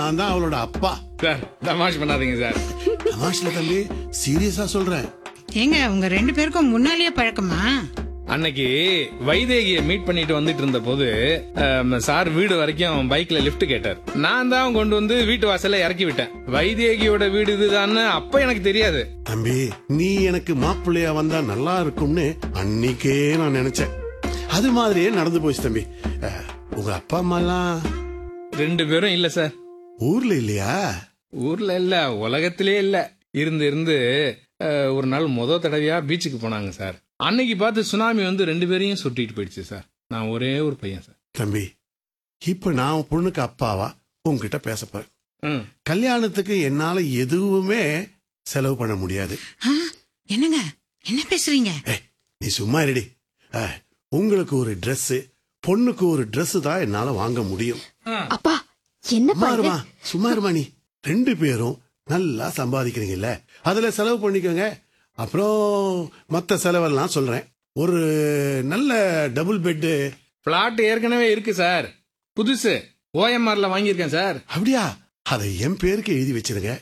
நான் தான் அவளோட அப்பா சார் தமாஷ் பண்ணாதீங்க சார் தமாஷ்ல தம்பி சீரியஸா சொல்றேன் ஏங்க உங்க ரெண்டு பேருக்கும் முன்னாலேயே பழக்கமா அன்னைக்கு வைதேகியை மீட் பண்ணிட்டு வந்துட்டு இருந்த போது ஆம், சார் வீடு வரைக்கும் பைக்ல லிஃப்ட் கேட்டார் நான் தான் கொண்டு வந்து வீட்டு வாசல்ல இறக்கி விட்டேன் வைதேகியோட வீடு இதுதான்னு அப்ப எனக்கு தெரியாது தம்பி நீ எனக்கு மாப்பிள்ளையா வந்தா நல்லா இருக்கும்னு அன்னைக்கே நான் நினைச்சேன் அது மாதிரியே நடந்து போச்சு தம்பி அஹ், உங்க அப்பா அம்மா எல்லாம் ரெண்டு பேரும் இல்ல சார் ஊர்ல இல்லையா ஊர்ல இல்ல உலகத்திலே இல்ல இருந்து இருந்து அஹ், ஒரு நாள் முத தடவையா பீச்சுக்கு போனாங்க சார் அன்னைக்கு பார்த்து சுனாமி வந்து ரெண்டு பேரையும் சுட்டிட்டு போயிடுச்சு சார் நான் ஒரே ஒரு பையன் சார் தம்பி இப்ப நான் உன் பொண்ணுக்கு அப்பாவா உன்கிட்ட பேச போறேன் ம் கல்யாணத்துக்கு என்னால எதுவுமே செலவு பண்ண முடியாது ஆ, என்னங்க என்ன பேசுறீங்க ஏய், நீ சும்மா இருடி அஹ், உங்களுக்கு ஒரு Dress பொண்ணுக்கு ஒரு Dress தான் என்னால வாங்க முடியும் அப்பா என்னப்பா சும்மா இது இருமா சும்மா இருமா நீ ரெண்டு பேரும் நல்லா சம்பாதிக்கிறீங்கல்ல அதுல செலவு பண்ணிக்கோங்க அப்புறம் மத்த செலவெல்லாம் சொல்றேன் ஒரு நல்ல டபுள் பெட்டு பிளாட் ஏற்கனவே இருக்கு சார் புதுசு ஓஎம்ஆர்ல வாங்கியிருக்கேன் சார் அப்படியா அதை என் பேருக்கு எழுதி வச்சிருங்க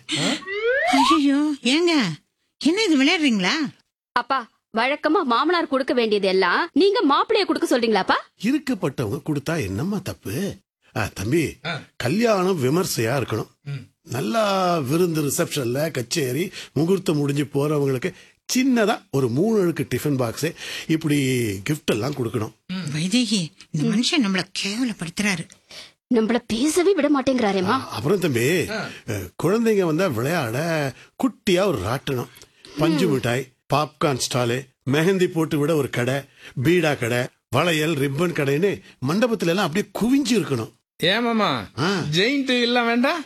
ஐயோ ஏங்க என்ன இது விளையாடுறீங்களா அப்பா வழக்கமா மாமனார் கொடுக்க வேண்டியது எல்லாம் நீங்க மாப்பிள்ளைய கொடுக்க சொல்றீங்களாப்பா இருக்கப்பட்டவங்க கொடுத்தா என்னம்மா தப்பு ஆ, தம்பி ஆ. கல்யாணம் விமர்சையா இருக்கணும் ம். நல்லா விருந்து ரிசப்ஷன்ல கச்சேரி முகூர்த்தம் முடிஞ்சு போறவங்களுக்கு சின்னதா ஒரு மூணு அழுக்கு டிஃபன் பாக்ஸ் இப்படி gift எல்லாம் கொடுக்கணும் வைதேகி இந்த மனுஷன் நம்மள கேவலப்படுத்துறாரு நம்மள பேசவே விட மாட்டேங்கிறாரேமா அப்புறம் தம்பி அஹ், குழந்தைங்க வந்தா விளையாட குட்டியா ஒரு ராட்டனம் பஞ்சு மிட்டாய் பாப்கார்ன் ஸ்டாலு மெஹந்தி போட்டு விட ஒரு கடை பீடா கடை வளையல் ரிப்பன் கடைன்னு மண்டபத்துல எல்லாம் அப்படியே குவிஞ்சு இருக்கணும் ஏமாமா ஆ. ஜெயிண்ட் இல்ல வேண்டாம்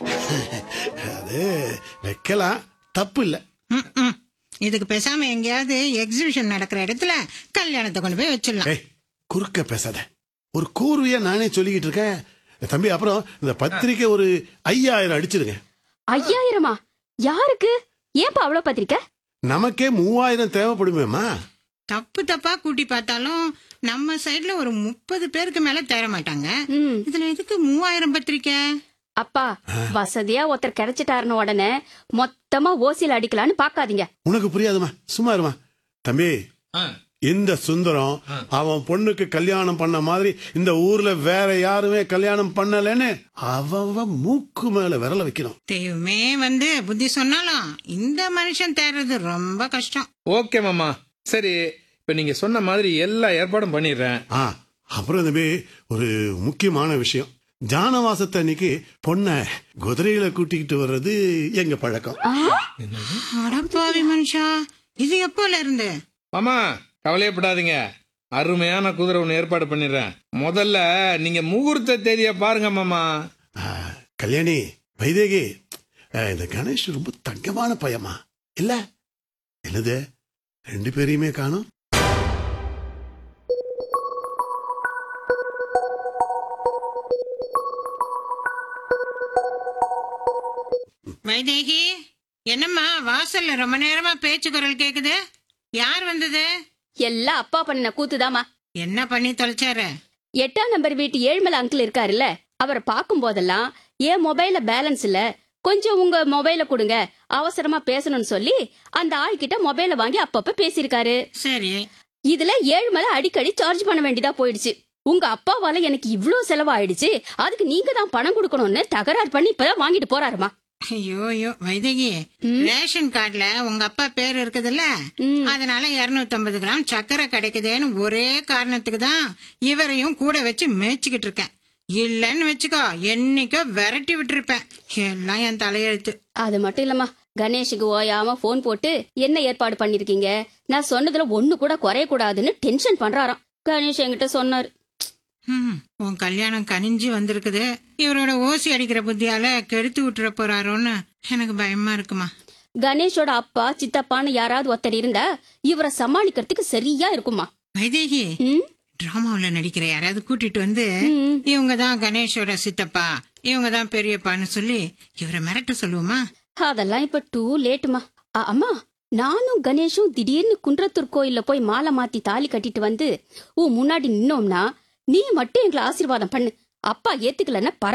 அது வைக்கலாம் தப்பு இல்ல ம், ம். இதுக்கு பேசாம எங்கேயாவது எக்ஸிபிஷன் நடக்கிற இடத்துல கல்யாணத்தை கொண்டு போய் வச்சிடலாம் ஏய் குறுக்க பேசாத ஒரு கூர்வையா நானே சொல்லிக்கிட்டு இருக்கேன் தம்பி அப்புறம் இந்த பத்திரிக்கை ஒரு ஐயாயிரம் அடிச்சிருங்க ஐயாயிரமா யாருக்கு ஏன்பா அவ்வளவு பத்திரிக்கை நமக்கே மூவாயிரம் தேவைப்படுமேம்மா தப்பு தப்பா கூட்டி பார்த்தாலும் நம்ம சைடுல ஒரு முப்பது பேருக்கு மேல தேர மாட்டாங்க ம். இதுல எதுக்கு மூவாயிரம் பத்திரிக்கை அப்பா வசதியா ஒருத்தர் கிடைச்சிட்டாருன்னு உடனே மொத்தமா ஓசியில அடிக்கலான்னு பாக்காதீங்க உனக்கு புரியாதுமா சும்மா இருமா தம்பி ஆ. இந்த சுந்தரம் அவன் பொண்ணுக்கு கல்யாணம் பண்ண மாதிரி இந்த ஊர்ல வேற யாருமே கல்யாணம் பண்ணலன்னு அவன் மூக்கு மேல விரல வைக்கணும் தெய்வமே வந்து புத்தி சொன்னாலும் இந்த மனுஷன் தேர்றது ரொம்ப கஷ்டம் ஓகே மாமா சரி இப்ப நீங்க சொன்ன மாதிரி எல்லா ஏற்பாடும் பண்ணிடுறேன் ஆ அப்புறம் தம்பி ஒரு முக்கியமான விஷயம் ஜானவாசத்தை அன்னைக்கு பொண்ண குதிரையில கூட்டிக்கிட்டு வர்றது எங்க பழக்கம் அடப்பாவி மனுஷா இது எப்போல இருந்து மாமா கவலையப்படாதீங்க அருமையான குதிரை ஒன்று ஏற்பாடு பண்ணிடுறேன் முதல்ல நீங்க முகூர்த்த தேதியை பாருங்க மாமா ஆ, கல்யாணி வைதேகி ஆ, இந்த கணேஷ் ரொம்ப தங்கமான பையமா இல்ல என்னது ரெண்டு பேரையுமே காணும் வைதேகி என்னம்மா வாசல்ல ரொம்ப நேரமா பேச்சு குரல் கேக்குது யார் வந்தது எல்லாம் அப்பா பண்ணின கூத்துதாமா என்ன பண்ணி தொலைச்சாரு எட்டாம் நம்பர் வீட்டு ஏழ்மலை அங்கிள் இருக்காருல்ல அவரை பார்க்கும் போதெல்லாம் என் மொபைல்ல பேலன்ஸ் இல்ல கொஞ்சம் உங்க மொபைல கொடுங்க அவசரமா பேசணும்னு சொல்லி அந்த ஆள்கிட்ட மொபைல வாங்கி அப்பப்ப பேசியிருக்காரு சரி இதுல ஏழ்மலை அடிக்கடி சார்ஜ் பண்ண வேண்டியதா போயிடுச்சு உங்க அப்பாவால எனக்கு இவ்ளோ செலவாயிடுச்சு அதுக்கு நீங்க தான் பணம் கொடுக்கணும்னு தகராறு பண்ணி இப்பதான் வாங்கிட்டு போறாருமா ஐயோ ஐயோ வைதேகி ரேஷன் கார்டுல உங்க அப்பா பேர் இருக்குதுல்ல ம். அதனால 250 கிராம் சக்கரை கிடைக்குதேன்னு ஒரே காரணத்துக்கு தான் இவரையும் கூட வச்சு மேய்ச்சிக்கிட்டு இருக்கேன் இல்லன்னு வச்சுக்கோ என்னைக்கோ விரட்டி விட்டுருப்பேன் எல்லாம் என் தலையெழுத்து அது மட்டும் இல்லம்மா கணேஷுக்கு ஓயாம போன் போட்டு என்ன ஏற்பாடு பண்ணிருக்கீங்க நான் சொன்னதுல ஒண்ணு கூட குறைய கூடாதுன்னு டென்ஷன் பண்றாராம் கணேஷ் என்கிட்ட சொன்னாரு ம், உன் கல்யாணம் கனிஞ்சு வந்திருக்குது இவரோட ஓசி அடிக்கிற புத்தியால கெடுத்து விட்டுற போறாரோன்னு எனக்கு பயமா இருக்குமா கணேஷோட அப்பா சித்தப்பான்னு யாராவது ஒருத்தர் இருந்தா இவரை சமாளிக்கிறதுக்கு சரியா இருக்குமா வைதேகி ம்? டிராமாவுல நடிக்கிற யாராவது கூட்டிட்டு வந்து ம். இவங்க தான் கணேஷோட சித்தப்பா இவங்க தான் பெரியப்பான்னு சொல்லி இவரை மிரட்ட சொல்லுவோமா அதெல்லாம் இப்ப டூ லேட்டுமா அம்மா நானும் கணேஷும் திடீர்னு குன்றத்தூர் கோயில்ல போய் மாலை மாத்தி தாலி கட்டிட்டு வந்து உன் முன்னாடி நின்னோம்னா நீ மட்டும் எங்களை ஆசீர்வாதம் பண்ணு அப்பா ஏத்துக்கலன்னா பரவாயில்ல